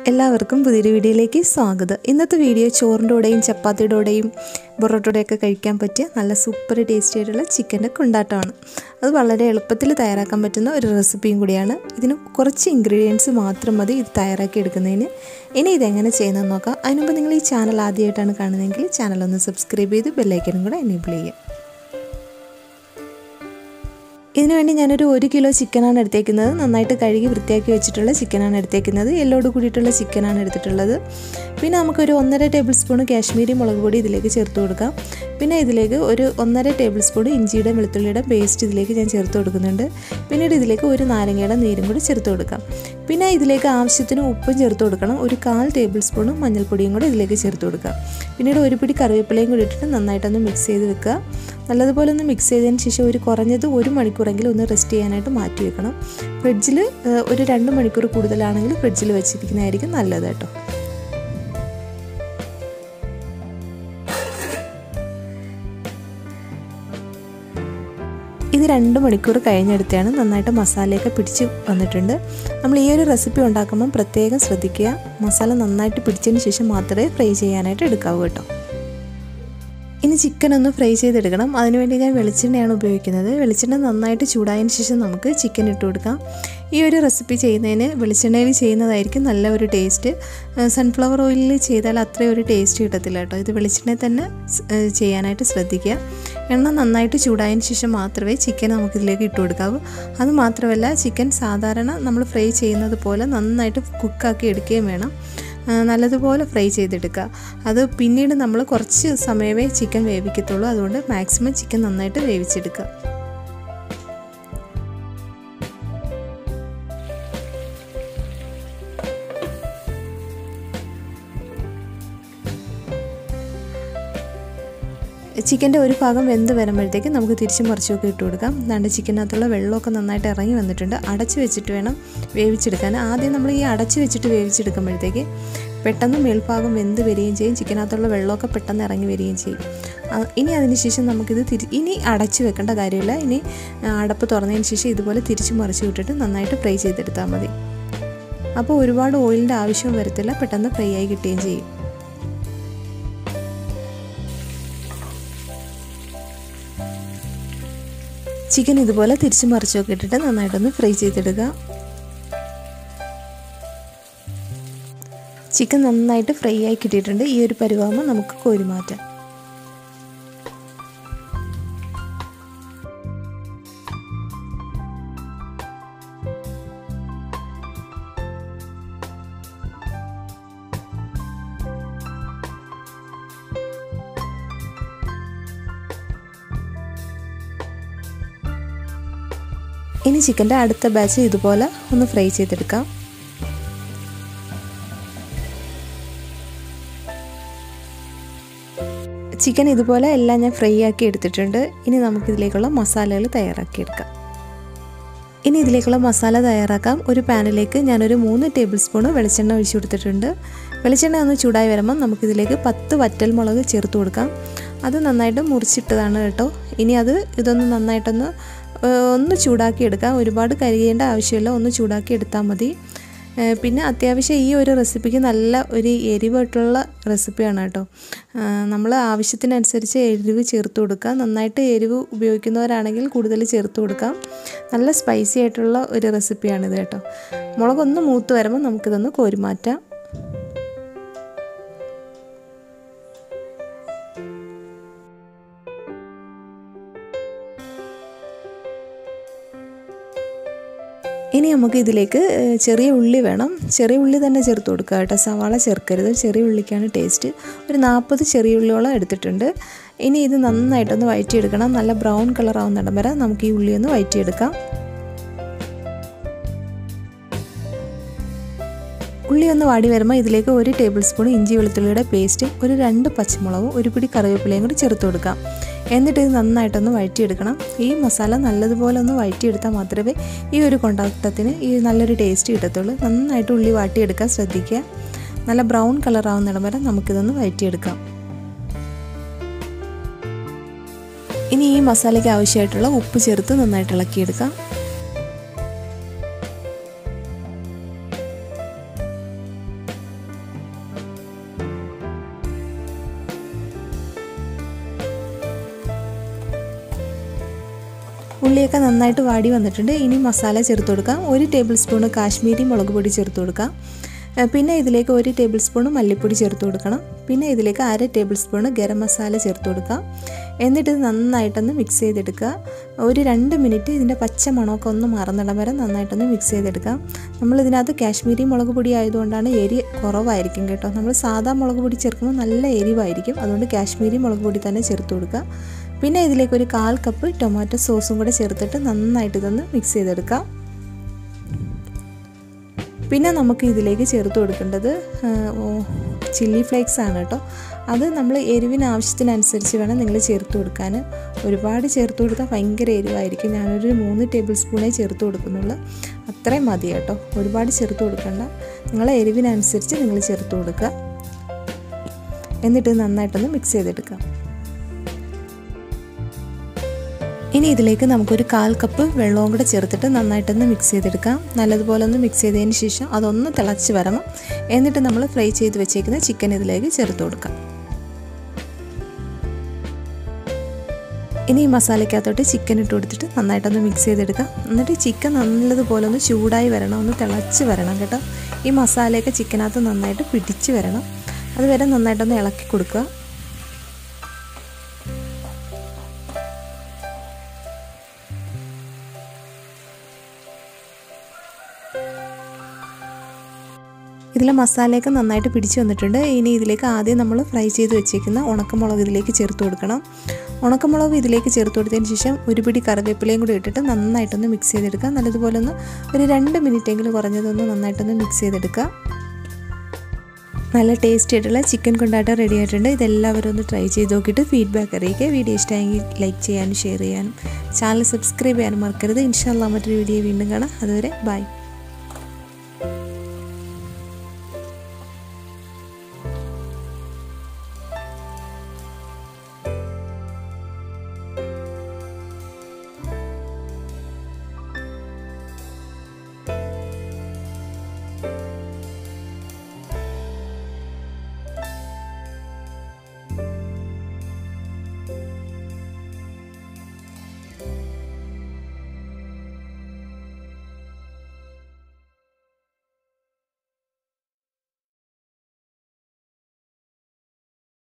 എല്ലാവർക്കും പുതിയൊരു വീഡിയോയിലേക്ക് സ്വാഗതം ഇന്നത്തെ വീഡിയോ ചോറിൻ്റെ കൂടെയും ചപ്പാത്തിയുടെ കൂടെയും പൊറോട്ടയുടെ ഒക്കെ കഴിക്കാൻ പറ്റിയ നല്ല സൂപ്പർ ടേസ്റ്റി ആയിട്ടുള്ള ചിക്കൻ്റെ കൊണ്ടാട്ടമാണ് അത് വളരെ എളുപ്പത്തിൽ തയ്യാറാക്കാൻ പറ്റുന്ന ഒരു റെസിപ്പിയും കൂടിയാണ് ഇതിന് കുറച്ച് ഇൻഗ്രീഡിയൻസ് മാത്രം മതി ഇത് തയ്യാറാക്കി എടുക്കുന്നതിന് ഇനി ഇതെങ്ങനെ ചെയ്യുന്നതെന്ന് നോക്കാം അതിനുമുമ്പ് നിങ്ങൾ ഈ ചാനൽ ആദ്യമായിട്ടാണ് കാണുന്നതെങ്കിൽ ചാനൽ ഒന്ന് സബ്സ്ക്രൈബ് ചെയ്ത് ബെല്ലൈക്കനും കൂടെ എനേബിൾ ചെയ്യുക ഇതിനു വേണ്ടി ഞാനൊരു ഒരു കിലോ ചിക്കനാണ് എടുത്തേക്കുന്നത് നന്നായിട്ട് കഴുകി വൃത്തിയാക്കി വെച്ചിട്ടുള്ള ചിക്കനാണ് എടുത്തേക്കുന്നത് എല്ലോട് കൂടിയിട്ടുള്ള ചിക്കനാണ് എടുത്തിട്ടുള്ളത് പിന്നെ നമുക്കൊരു ഒന്നര ടേബിൾ സ്പൂൺ കാശ്മീരി മുളക് പൊടി ഇതിലേക്ക് ചേർത്ത് കൊടുക്കാം പിന്നെ ഇതിലേക്ക് ഒരു ഒന്നര ടേബിൾ സ്പൂൺ ഇഞ്ചിയുടെ വെളുത്തുള്ളിയുടെ പേസ്റ്റ് ഇതിലേക്ക് ഞാൻ ചേർത്ത് കൊടുക്കുന്നുണ്ട് പിന്നീട് ഇതിലേക്ക് ഒരു നാരങ്ങയുടെ നീരും കൂടി ചേർത്ത് കൊടുക്കാം പിന്നെ ഇതിലേക്ക് ആവശ്യത്തിന് ഉപ്പും ചേർത്ത് കൊടുക്കണം ഒരു കാൽ ടേബിൾ സ്പൂണും മഞ്ഞൾപ്പൊടിയും കൂടി ഇതിലേക്ക് ചേർത്ത് കൊടുക്കാം പിന്നീട് ഒരു പിടി കറിവേപ്പിലയും കൂടി ഇട്ടിട്ട് നന്നായിട്ടൊന്ന് മിക്സ് ചെയ്ത് വെക്കുക നല്ലതുപോലെ ഒന്ന് മിക്സ് ചെയ്തതിന് ശേഷം ഒരു കുറഞ്ഞത് ഒരു മണിക്കൂറെങ്കിലും ഒന്ന് റെസ്റ്റ് ചെയ്യാനായിട്ട് മാറ്റി വെക്കണം ഫ്രിഡ്ജിൽ ഒരു രണ്ട് മണിക്കൂർ കൂടുതലാണെങ്കിൽ ഫ്രിഡ്ജിൽ വെച്ചിരിക്കുന്നതായിരിക്കും നല്ലത് കേട്ടോ ഇത് രണ്ട് മണിക്കൂർ കഴിഞ്ഞെടുത്താണ് നന്നായിട്ട് മസാലയൊക്കെ പിടിച്ച് വന്നിട്ടുണ്ട് നമ്മൾ ഈ ഒരു റെസിപ്പി ഉണ്ടാക്കുമ്പം പ്രത്യേകം ശ്രദ്ധിക്കുക മസാല നന്നായിട്ട് പിടിച്ചതിന് ശേഷം മാത്രമേ ഫ്രൈ ചെയ്യാനായിട്ട് എടുക്കാവൂ കേട്ടോ ഇനി ചിക്കൻ ഒന്ന് ഫ്രൈ ചെയ്തെടുക്കണം അതിനുവേണ്ടി ഞാൻ വെളിച്ചെണ്ണയാണ് ഉപയോഗിക്കുന്നത് വെളിച്ചെണ്ണ നന്നായിട്ട് ചൂടായതിന് ശേഷം നമുക്ക് ചിക്കൻ ഇട്ട് കൊടുക്കാം ഈ ഒരു റെസിപ്പി ചെയ്യുന്നതിന് വെളിച്ചെണ്ണയിൽ ചെയ്യുന്നതായിരിക്കും നല്ല ഒരു ടേസ്റ്റ് സൺഫ്ലവർ ഓയിലിൽ ചെയ്താൽ അത്രയും ഒരു ടേസ്റ്റ് കിട്ടത്തില്ല കേട്ടോ ഇത് വെളിച്ചെണ്ണയിൽ തന്നെ ചെയ്യാനായിട്ട് ശ്രദ്ധിക്കുക എണ്ണ നന്നായിട്ട് ചൂടായതിന് ശേഷം മാത്രമേ ചിക്കൻ നമുക്കിതിലേക്ക് ഇട്ട് കൊടുക്കാവൂ അത് മാത്രമല്ല ചിക്കൻ സാധാരണ നമ്മൾ ഫ്രൈ ചെയ്യുന്നത് പോലെ നന്നായിട്ട് കുക്കാക്കി എടുക്കുകയും വേണം നല്ലതുപോലെ ഫ്രൈ ചെയ്തെടുക്കുക അത് പിന്നീട് നമ്മൾ കുറച്ച് സമയമേ ചിക്കൻ വേവിക്കത്തുള്ളൂ അതുകൊണ്ട് മാക്സിമം ചിക്കൻ നന്നായിട്ട് വേവിച്ചെടുക്കുക ചിക്കൻ്റെ ഒരു ഭാഗം വെന്ത് വരുമ്പോഴത്തേക്ക് നമുക്ക് തിരിച്ചും മറിച്ചുമൊക്കെ ഇട്ട് കൊടുക്കാം ദാണ്ട് ചിക്കനകത്തുള്ള വെള്ളമൊക്കെ നന്നായിട്ട് ഇറങ്ങി വന്നിട്ടുണ്ട് അടച്ച് വെച്ചിട്ട് വേണം വേവിച്ചെടുക്കാൻ ആദ്യം നമ്മൾ ഈ അടച്ച് വെച്ചിട്ട് വേവിച്ചെടുക്കുമ്പോഴത്തേക്ക് പെട്ടെന്ന് മേൽഭാഗം വെന്ത് വരികയും ചെയ്യും ചിക്കനകത്തുള്ള വെള്ളമൊക്കെ പെട്ടെന്ന് ഇറങ്ങി വരികയും ചെയ്യും ഇനി അതിനുശേഷം നമുക്കിത് തിരി ഇനി അടച്ച് വെക്കേണ്ട കാര്യമില്ല ഇനി അടപ്പ് തുറന്നതിന് ശേഷം ഇതുപോലെ തിരിച്ച് മറിച്ച് വിട്ടിട്ട് നന്നായിട്ട് ഫ്രൈ ചെയ്തെടുത്താൽ മതി അപ്പോൾ ഒരുപാട് ഓയിലിൻ്റെ ആവശ്യം വരത്തില്ല പെട്ടെന്ന് ഫ്രൈ ആയി കിട്ടുകയും ചെയ്യും ചിക്കൻ ഇതുപോലെ തിരിച്ച് മറിച്ചൊക്കെ ഇട്ടിട്ട് നന്നായിട്ടൊന്ന് ഫ്രൈ ചെയ്തെടുക്കുക ചിക്കൻ നന്നായിട്ട് ഫ്രൈ ആയി കിട്ടിയിട്ടുണ്ട് ഈ ഒരു പരുവാകുമ്പോൾ നമുക്ക് കോരി മാറ്റാം ഇനി ചിക്കൻ്റെ അടുത്ത ബാച്ച് ഇതുപോലെ ഒന്ന് ഫ്രൈ ചെയ്തെടുക്കാം ചിക്കൻ ഇതുപോലെ എല്ലാം ഞാൻ ഫ്രൈ ആക്കി എടുത്തിട്ടുണ്ട് ഇനി നമുക്കിതിലേക്കുള്ള മസാലകൾ തയ്യാറാക്കിയെടുക്കാം ഇനി ഇതിലേക്കുള്ള മസാല തയ്യാറാക്കാം ഒരു പാനിലേക്ക് ഞാനൊരു മൂന്ന് ടേബിൾ സ്പൂൺ വെളിച്ചെണ്ണ ഒഴിച്ചു കൊടുത്തിട്ടുണ്ട് വെളിച്ചെണ്ണ ഒന്ന് ചൂടായി വരുമ്പോൾ നമുക്കിതിലേക്ക് പത്ത് വറ്റൽ മുളക് ചേർത്ത് കൊടുക്കാം അത് നന്നായിട്ട് മുറിച്ചിട്ടതാണ് കേട്ടോ ഇനി അത് ഇതൊന്ന് നന്നായിട്ടൊന്ന് ഒന്ന് ചൂടാക്കി എടുക്കാം ഒരുപാട് കരിയേണ്ട ആവശ്യമില്ല ഒന്ന് ചൂടാക്കി എടുത്താൽ മതി പിന്നെ അത്യാവശ്യം ഈ ഒരു റെസിപ്പിക്ക് നല്ല ഒരു എരിവായിട്ടുള്ള റെസിപ്പിയാണ് കേട്ടോ നമ്മൾ ആവശ്യത്തിനനുസരിച്ച് എരിവ് ചേർത്ത് കൊടുക്കുക നന്നായിട്ട് എരിവ് ഉപയോഗിക്കുന്നവരാണെങ്കിൽ കൂടുതൽ ചേർത്ത് കൊടുക്കാം നല്ല സ്പൈസി ആയിട്ടുള്ള ഒരു റെസിപ്പിയാണിത് കേട്ടോ മുളകൊന്ന് മൂത്ത് വരുമ്പോൾ നമുക്കിതൊന്ന് കോരിമാറ്റാം ഇനി നമുക്ക് ഇതിലേക്ക് ചെറിയ ഉള്ളി വേണം ചെറിയ ഉള്ളി തന്നെ ചേർത്ത് കൊടുക്കുക കേട്ടോ സവാള ചേർക്കരുത് ചെറിയ ഉള്ളിക്കാണ് ടേസ്റ്റ് ഒരു നാൽപ്പത് ചെറിയ ഉള്ളിയോളം എടുത്തിട്ടുണ്ട് ഇനി ഇത് നന്നായിട്ടൊന്ന് വഴറ്റിയെടുക്കണം നല്ല ബ്രൗൺ കളർ ആവുന്നിടം വരെ നമുക്ക് ഈ ഉള്ളി ഒന്ന് വഴറ്റിയെടുക്കാം ഉള്ളി ഒന്ന് വാടി വരുമ്പോൾ ഇതിലേക്ക് ഒരു ടേബിൾ സ്പൂൺ ഇഞ്ചി വെളുത്തുള്ളിയുടെ പേസ്റ്റും ഒരു രണ്ട് പച്ചമുളകും ഒരു പിടി കറിവേപ്പിലയും കൂടി ചേർത്ത് കൊടുക്കാം എന്നിട്ട് ഇത് നന്നായിട്ടൊന്ന് വഴറ്റിയെടുക്കണം ഈ മസാല നല്ലതുപോലെ ഒന്ന് വഴറ്റിയെടുത്താൽ മാത്രമേ ഈ ഒരു കൊണ്ടാട്ടത്തിന് ഈ നല്ലൊരു ടേസ്റ്റ് കിട്ടത്തുള്ളൂ നന്നായിട്ട് ഉള്ളി വാട്ടിയെടുക്കാൻ ശ്രദ്ധിക്കുക നല്ല ബ്രൗൺ കളർ ആവുന്നിടം വരെ നമുക്കിതൊന്ന് വഴറ്റിയെടുക്കാം ഇനി ഈ മസാലയ്ക്ക് ആവശ്യമായിട്ടുള്ള ഉപ്പ് ചേർത്ത് നന്നായിട്ട് ഇളക്കിയെടുക്കാം ഉള്ളിയൊക്കെ നന്നായിട്ട് വാടി വന്നിട്ടുണ്ട് ഇനി മസാല ചേർത്ത് കൊടുക്കാം ഒരു ടേബിൾ സ്പൂണ് കാശ്മീരി മുളക് പൊടി ചേർത്ത് കൊടുക്കാം പിന്നെ ഇതിലേക്ക് ഒരു ടേബിൾ സ്പൂൺ മല്ലിപ്പൊടി ചേർത്ത് കൊടുക്കണം പിന്നെ ഇതിലേക്ക് അര ടേബിൾ സ്പൂൺ ഗരം മസാല ചേർത്ത് കൊടുക്കാം എന്നിട്ട് ഇത് നന്നായിട്ടൊന്ന് മിക്സ് ചെയ്തെടുക്കുക ഒരു രണ്ട് മിനിറ്റ് ഇതിൻ്റെ പച്ച മണമൊക്കെ ഒന്ന് മറന്നിടം വരെ നന്നായിട്ടൊന്ന് മിക്സ് ചെയ്തെടുക്കാം നമ്മൾ ഇതിനകത്ത് കാശ്മീരി മുളക് പൊടി ആയതുകൊണ്ടാണ് എരി കുറവായിരിക്കും കേട്ടോ നമ്മൾ സാധാ മുളക് പൊടി ചേർക്കുമ്പോൾ നല്ല എരിവായിരിക്കും അതുകൊണ്ട് കാശ്മീരി മുളക് പൊടി തന്നെ ചേർത്ത് കൊടുക്കുക പിന്നെ ഇതിലേക്ക് ഒരു കാൽ കപ്പ് ടൊമാറ്റോ സോസും കൂടെ ചേർത്തിട്ട് നന്നായിട്ട് ഇതൊന്ന് മിക്സ് ചെയ്തെടുക്കാം പിന്നെ നമുക്ക് ഇതിലേക്ക് ചേർത്ത് കൊടുക്കേണ്ടത് ചില്ലി ഫ്ലേക്സ് ആണ് കേട്ടോ അത് നമ്മൾ എരിവിന് ആവശ്യത്തിനനുസരിച്ച് വേണം നിങ്ങൾ ചേർത്ത് കൊടുക്കാൻ ഒരുപാട് ചേർത്ത് കൊടുത്താൽ ഭയങ്കര എരിവായിരിക്കും ഞാനൊരു മൂന്ന് ടേബിൾ സ്പൂണേ ചേർത്ത് കൊടുക്കുന്നുള്ളൂ അത്രയും മതി കേട്ടോ ഒരുപാട് ചേർത്ത് കൊടുക്കണ്ട നിങ്ങളെ എരിവിനനുസരിച്ച് നിങ്ങൾ ചേർത്ത് കൊടുക്കുക എന്നിട്ട് നന്നായിട്ടൊന്ന് മിക്സ് ചെയ്തെടുക്കാം ഇനി ഇതിലേക്ക് നമുക്കൊരു കാൽ കപ്പ് വെള്ളവും കൂടെ ചേർത്തിട്ട് നന്നായിട്ടൊന്ന് മിക്സ് ചെയ്തെടുക്കാം നല്ലതുപോലെ ഒന്ന് മിക്സ് ചെയ്തതിന് ശേഷം അതൊന്ന് തിളച്ച് വരണം എന്നിട്ട് നമ്മൾ ഫ്രൈ ചെയ്ത് വെച്ചേക്കുന്ന ചിക്കൻ ഇതിലേക്ക് ചേർത്ത് കൊടുക്കാം ഇനി ഈ മസാലയ്ക്കകത്തോട്ട് ചിക്കൻ ഇട്ട് കൊടുത്തിട്ട് നന്നായിട്ടൊന്ന് മിക്സ് ചെയ്തെടുക്കാം എന്നിട്ട് ചിക്കൻ നല്ലതുപോലെ ഒന്ന് ചൂടായി വരണം ഒന്ന് തിളച്ച് വരണം കേട്ടോ ഈ മസാലയൊക്കെ ചിക്കനകത്ത് നന്നായിട്ട് പിടിച്ച് വരണം അതുവരെ നന്നായിട്ടൊന്ന് ഇളക്കി കൊടുക്കുക ഇതിലെ മസാലയൊക്കെ നന്നായിട്ട് പിടിച്ച് വന്നിട്ടുണ്ട് ഇനി ഇതിലേക്ക് ആദ്യം നമ്മൾ ഫ്രൈ ചെയ്ത് വെച്ചേക്കുന്ന ഉണക്കമുളക് ഇതിലേക്ക് ചേർത്ത് കൊടുക്കണം ഉണക്കമുളക് ഇതിലേക്ക് ചേർത്ത് കൊടുത്തതിന് ശേഷം ഒരു പിടി കറിവേപ്പിലയും കൂടി ഇട്ടിട്ട് നന്നായിട്ടൊന്ന് മിക്സ് ചെയ്തെടുക്കുക നല്ലതുപോലെ ഒന്ന് ഒരു രണ്ട് മിനിറ്റെങ്കിലും കുറഞ്ഞതൊന്ന് നന്നായിട്ടൊന്ന് മിക്സ് ചെയ്തെടുക്കുക നല്ല ടേസ്റ്റി ആയിട്ടുള്ള ചിക്കൻ കൊണ്ടാട്ടം റെഡി ആയിട്ടുണ്ട് ഇതെല്ലാവരും ഒന്ന് ട്രൈ ചെയ്ത് നോക്കിയിട്ട് ഫീഡ്ബാക്ക് അറിയിക്കുക വീഡിയോ ഇഷ്ടമായെങ്കിൽ ലൈക്ക് ചെയ്യാനും ഷെയർ ചെയ്യാനും ചാനൽ സബ്സ്ക്രൈബ് ചെയ്യാനും മറക്കരുത് ഇൻഷാല്ല മറ്റൊരു വീഡിയോ വീണ്ടും കാണാം അതുവരെ ബൈ